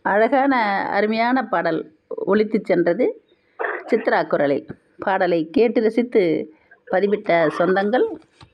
அழகான அருமையான பாடல் ஒலித்துச் சென்றது சித்ரா குரலை பாடலை கேட்டு ரசித்து பதிவிட்ட சொந்தங்கள்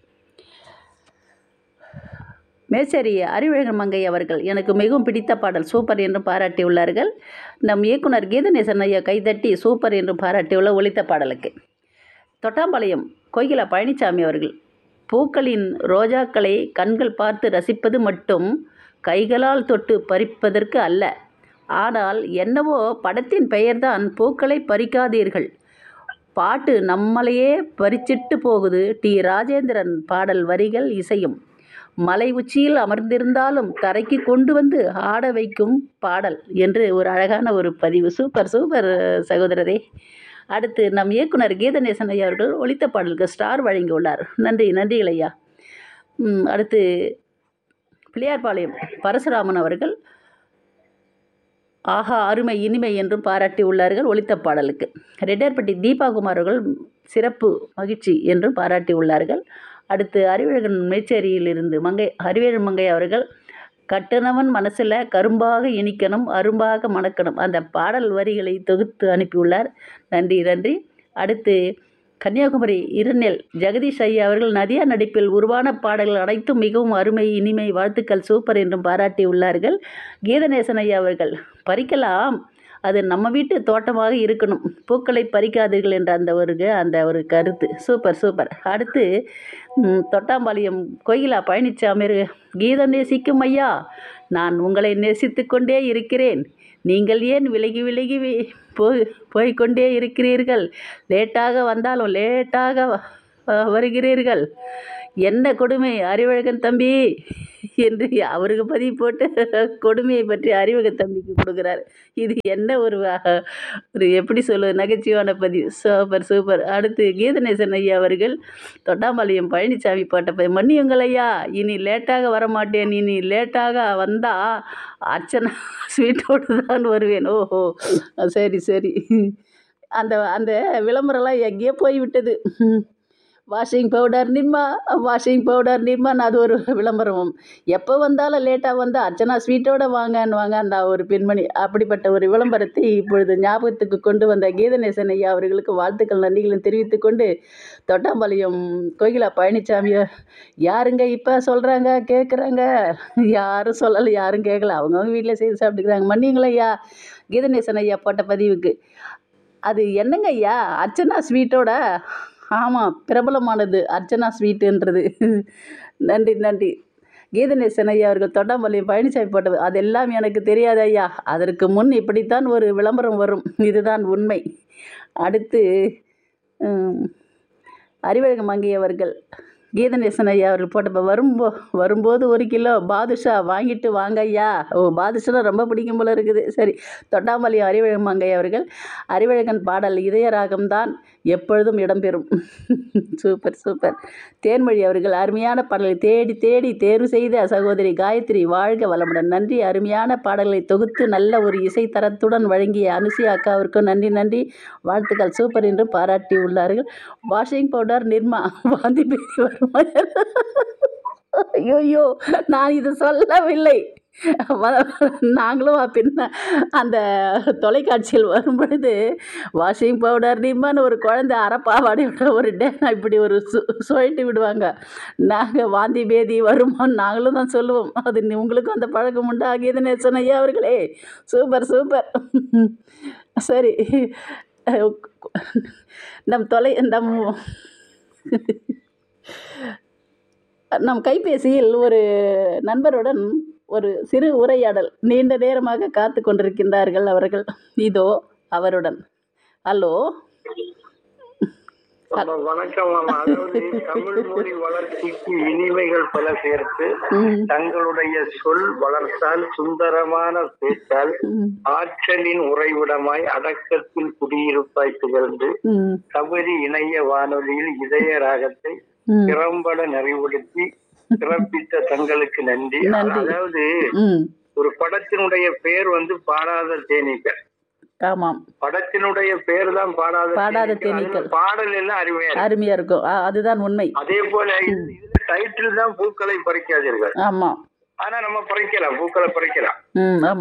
மேச்சேரி அறிவழகன் மங்கை அவர்கள் எனக்கு மிகவும் பிடித்த பாடல் சூப்பர் என்று பாராட்டியுள்ளார்கள் நம் இயக்குனர் கீதநேசன் ஐயா கைதட்டி சூப்பர் என்று பாராட்டியுள்ள ஒலித்த பாடலுக்கு தொட்டாம்பாளையம் கோகிலா பழனிசாமி அவர்கள் பூக்களின் ரோஜாக்களை கண்கள் பார்த்து ரசிப்பது மட்டும் கைகளால் தொட்டு பறிப்பதற்கு அல்ல ஆனால் என்னவோ படத்தின் பெயர்தான் பூக்களை பறிக்காதீர்கள் பாட்டு நம்மளையே பறிச்சிட்டு போகுது டி ராஜேந்திரன் பாடல் வரிகள் இசையும் மலை உச்சியில் அமர்ந்திருந்தாலும் தரைக்கு கொண்டு வந்து ஆட வைக்கும் பாடல் என்று ஒரு அழகான ஒரு பதிவு சூப்பர் சூப்பர் சகோதரரே அடுத்து நம் இயக்குனர் கீதநேசன் ஐயா அவர்கள் ஒலித்த பாடலுக்கு ஸ்டார் வழங்கியுள்ளார் நன்றி நன்றிகள் ஐயா ம், அடுத்து பிள்ளையார்பாளையம் பரசுராமன் அவர்கள் ஆஹா அருமை இனிமை என்றும் பாராட்டி உள்ளார்கள் ஒலித்த பாடலுக்கு ரெட்டியார்பட்டி தீபாகுமார் அவர்கள் சிறப்பு மகிழ்ச்சி என்றும் பாராட்டி உள்ளார்கள் அடுத்து அறிவழகன் மேச்சேரியிலிருந்து மங்கை அறிவழகன் மங்கை அவர்கள் கட்டுனவன் மனசில் கரும்பாக இனிக்கணும் அரும்பாக மணக்கணும் அந்த பாடல் வரிகளை தொகுத்து அனுப்பியுள்ளார் நன்றி நன்றி அடுத்து கன்னியாகுமரி இருநெல் ஜெகதீஷ் ஐயா அவர்கள் நதியா நடிப்பில் உருவான பாடல்கள் அனைத்தும் மிகவும் அருமை இனிமை வாழ்த்துக்கள் சூப்பர் என்றும் பாராட்டியுள்ளார்கள் கீதநேசன் ஐயா அவர்கள் பறிக்கலாம் அது நம்ம வீட்டு தோட்டமாக இருக்கணும் பூக்களை பறிக்காதீர்கள் என்ற அந்த ஒரு க- அந்த ஒரு கருத்து சூப்பர் சூப்பர் அடுத்து ம், தொட்டாம்பாளையம் கோயிலா பழனிசாமி அவர்கள், கீதம் நேசிக்கும் ஐயா நான் உங்களை நேசித்து கொண்டே இருக்கிறேன் நீங்கள் ஏன் விலகி விலகி வி- போய் போய்க்கொண்டே இருக்கிறீர்கள் லேட்டாக வந்தாலும் லேட்டாக வ- வ- வருகிறீர்கள் என்ன கொடுமை அறிவழகன் தம்பி என்று அவருக்கு பதிவு போட்டு கொடுமையை பற்றி அறிவழகன் தம்பிக்கு கொடுக்குறாரு இது என்ன ஒரு அஹ், ஒரு எப்படி சொல்லுவது நகைச்சுவான பதிவு சூப்பர் சூப்பர் அடுத்து கீதநேசன் ஐயா அவர்கள் தொட்டாம்பாளையம் பழனிசாமி போட்ட பதிவு மன்னியுங்கள் ஐயா இனி லேட்டாக வரமாட்டேன் இனி லேட்டாக வந்தா அர்ச்சனா ஸ்வீட்டோடு தான் வருவேன் ஓஹோ சரி சரி அந்த அந்த விளம்பரம்லாம் எங்கேயோ போய்விட்டது washing powder Nirma washing powder நிர்மான்னு அது ஒரு விளம்பரம் எப்போ வந்தாலும் லேட்டாக வந்து அர்ச்சனா ஸ்வீட்டோட வாங்கன்னுவாங்க அந்த ஒரு பெண்மணி அப்படிப்பட்ட ஒரு விளம்பரத்தை இப்பொழுது ஞாபகத்துக்கு கொண்டு வந்த கீதநேசன் ஐயா அவர்களுக்கு வாழ்த்துக்கள் நன்றிகளும் தெரிவித்துக் கொண்டு தொட்டாம்பாளையம் கோகிலா பழனிசாமி யாருங்க இப்போ சொல்கிறாங்க கேட்குறாங்க யாரும் சொல்லலை யாரும் கேட்கல அவங்கவுங்க வீட்டில் செய்து சாப்பிட்டுக்கிறாங்க மன்னிங்களா ஐயா கீதநேசன் ஐயா போட்ட பதிவுக்கு அது என்னங்க ஐயா அர்ச்சனா ஸ்வீட்டோட ஆமாம் பிரபலமானது அர்ச்சனா ஸ்வீட்டுன்றது நன்றி நன்றி கீதநேசன் ஐயா அவர்கள் தொட்டாம்பாளையம் பழனிசாமி போட்டது அதெல்லாம் எனக்கு தெரியாது ஐயா அதற்கு முன் இப்படித்தான் ஒரு விளம்பரம் வரும் இதுதான் உண்மை அடுத்து ம், அறிவழகம் மங்கை அவர்கள் கீதநேசன் ஐயா அவர்கள் போட்டப்போ வரும்போ வரும்போது ஒரு கிலோ பாதுஷா வாங்கிட்டு வாங்க ஐயா ஓ பாதுஷா ரொம்ப பிடிக்கும் போல இருக்குது சரி தொட்டாம்பாளையம் அறிவழகம் மங்கை அவர்கள் அறிவழகன் பாடல் இதய ராகம்தான் எப்பொழுதும் இடம்பெறும் சூப்பர் சூப்பர் தேன்மொழி அவர்கள் அருமையான பாடலை தேடி தேடி தேர்வு செய்த சகோதரி காயத்ரி வாழ்க வளமுடன் நன்றி அருமையான பாடல்களை தொகுத்து நல்ல ஒரு இசை தரத்துடன் வழங்கிய அனுசியா அக்காவிற்கும் நன்றி நன்றி வாழ்த்துக்கள் சூப்பர் என்று பாராட்டி உள்ளார்கள் வாஷிங் பவுடர் நிர்மா வாந்தி பேசி வருமா ஐயோ நான் இது சொல்லவில்லை வ- நாங்களும் பின்ன அந்த தொலைக்காட்சியில் வரும் பொழுது வாஷிங் பவுடர் நிம்மான்னு ஒரு குழந்தை அரைப்பாவாடையோட ஒரு டே இப்படி ஒரு சு சுழட்டி விடுவாங்க நாங்கள் வாந்தி பேதி வருமோன்னு நாங்களும் தான் சொல்லுவோம் அது நீ- உங்களுக்கும் அந்த பழக்கம் உண்டா கீதநேசன் ஐயா அவர்களே சூப்பர் சூப்பர் சரி நம் தொலை நம் நம் கைபேசியில் ஒரு நண்பருடன் ஒரு சிறு உரையாடல் நீண்ட நேரமாக காத்து கொண்டிருக்கின்றார்கள் அவர்கள் இதோ அவருடன் ஹலோ ஆமா, வணக்கம் மாமா அதாவது தமிழ் மொழி வளர்ச்சிக்கு இனிமைகள் பல சேர்த்து ம் தங்களுடைய சொல் வளர்த்தால் சுந்தரமான பேச்சால் ம் ஆற்றலின் உறைவிடமாய் அடக்கத்தில் குடியிருப்பாய் திகழ்ந்து ம் சபரி இணைய வானொலியில் இதய ராகத்தை ம் திறம்பட நிறைவுபடுத்தி சிறப்பித்த தங்களுக்கு நன்றி நன்றி. அதாவது ம் ஒரு படத்தினுடைய பெயர் வந்து பாடாத தேனீக்கள் ஆமாம் படத்தினுடைய பேர் தான் பாடாத பாடாத தேனீக்கள். அதுல தேனீக்கள். பாடல் எல்லாம் அருமையா இருக்கு. அருமையாக இருக்கும் ஆ, அதுதான் உண்மை அதே போல இது- இதுல டைட்டில் தான் பூக்களை பறிக்காதீர்கள் ஆமாம் ஆனா நம்ம பறிக்கலாம் பூக்களை பறிக்கலாம் ம் ஆமாம்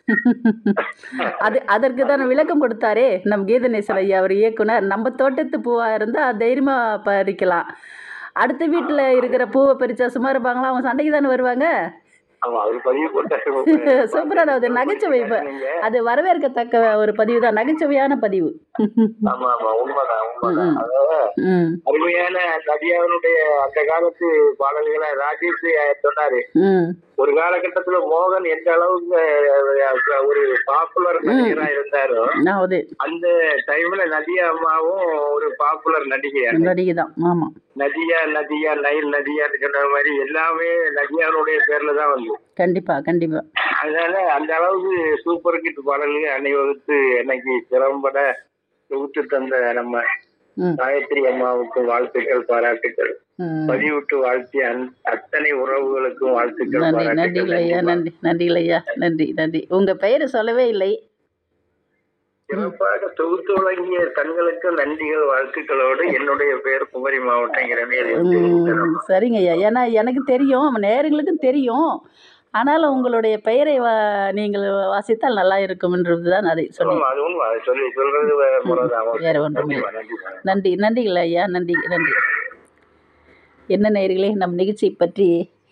அது அதற்கு தான் விளக்கம் கொடுத்தாரே நம் கீதநேசன் ஐயா அவர் இயக்குனர் நம்ம தோட்டத்து பூவாக இருந்தால் தைரியமாக பறிக்கலாம் அடுத்த வீட்டில் இருக்கிற பூவை பறிச்சா சும்மா இருப்பாங்களா அவங்க சண்டைக்கு தானே வருவாங்க ஆமா அவர் பதிவு போட்டாரு சூப்பரான அது நகைச்சுவை இப்போ நீங்க அது வரவேற்கத்தக்க ஒரு பதிவு தான் நகைச்சுவையான பதிவு ஆமா ஆமா உண்மைதான் உண்மைதான் ம். அதாவது ம் அருமையான நதியாவனுடைய அந்த காலத்து பாடல்களை ராஜேஷ் சொன்னாரு ம் ஒரு காலகட்டத்துல மோகன் எந்த அளவுக்கு அஹ், ஒரு பாப்புலர் நடிகரா இருந்தாரோ நான் அது அந்த டைம்ல நதியா அம்மாவும் ஒரு பாப்புலர் நடிகை நடிகை தான் ஆமாம் நதியா நதியா நைல் நதியான்னு சொன்ன மாதிரி எல்லாமே நதியானுடைய பேர்ல தான் வந்து கண்டிப்பாக கண்டிப்பாக அதனால அந்த அளவுக்கு சூப்பர் கிட் பாடல்கள் அணிவகுத்து என்னைக்கு திறம்பட தொகுத்து தந்த நம்ம ம் காயத்ரி அம்மாவுக்கு வாழ்த்துக்கள் பாராட்டுக்கள் ம் பதிவிட்டு வாழ்த்திய அன்- அத்தனை உறவுகளுக்கும் வாழ்த்துக்கள் நன்றி பாராட்டுக்கள் நன்றிகள் ஐயா நன்றிம்மா. நன்றி நன்றிகள் ஐயா நன்றி நன்றி உங்கள் பெயரை சொல்லவே இல்லை சிறப்பாக தொகுத்து வழங்கிய தங்களுக்கு நன்றிகள் வாழ்த்துக்களோடு என்னுடைய பெயர் குமரி மாவட்டம் இரநேரி ம், சரிங்க ஐயா ஏன்னா எனக்கு தெரியும் நேர்களுக்கும் தெரியும் ஆனாலும் உங்களுடைய பெயரை வா நீங்கள் வாசித்தால் நல்லா இருக்கும்ன்றது தான் அதை சொன்னேன் அது உண்மை அது சொல்லி சொல்றது வே- முறைதான் வேற ஒன்றும் இல்லை. நன்றிம்மா, நன்றிம்மா. நன்றி நன்றிகள் ஐயா நன்றி நன்றி என்ன நேயர்களே நம் நிகழ்ச்சி பற்றி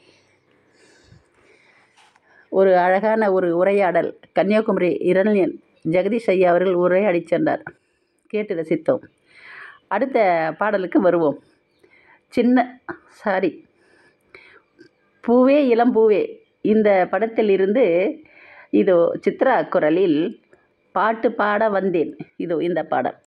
ஒரு அழகான ஒரு உரையாடல் கன்னியாகுமரி இரணியன் ஜெகதீஷ் ஐயா அவர்கள் உரையாடி சென்றார் கேட்டு ரசித்தோம் அடுத்த பாடலுக்கு வருவோம் சின்ன சாரி பூவே இளம் பூவே இந்த படத்தில் இருந்து இதோ சித்ரா குரலில் பாட்டு பாட வந்தேன் இதோ இந்த பாடல்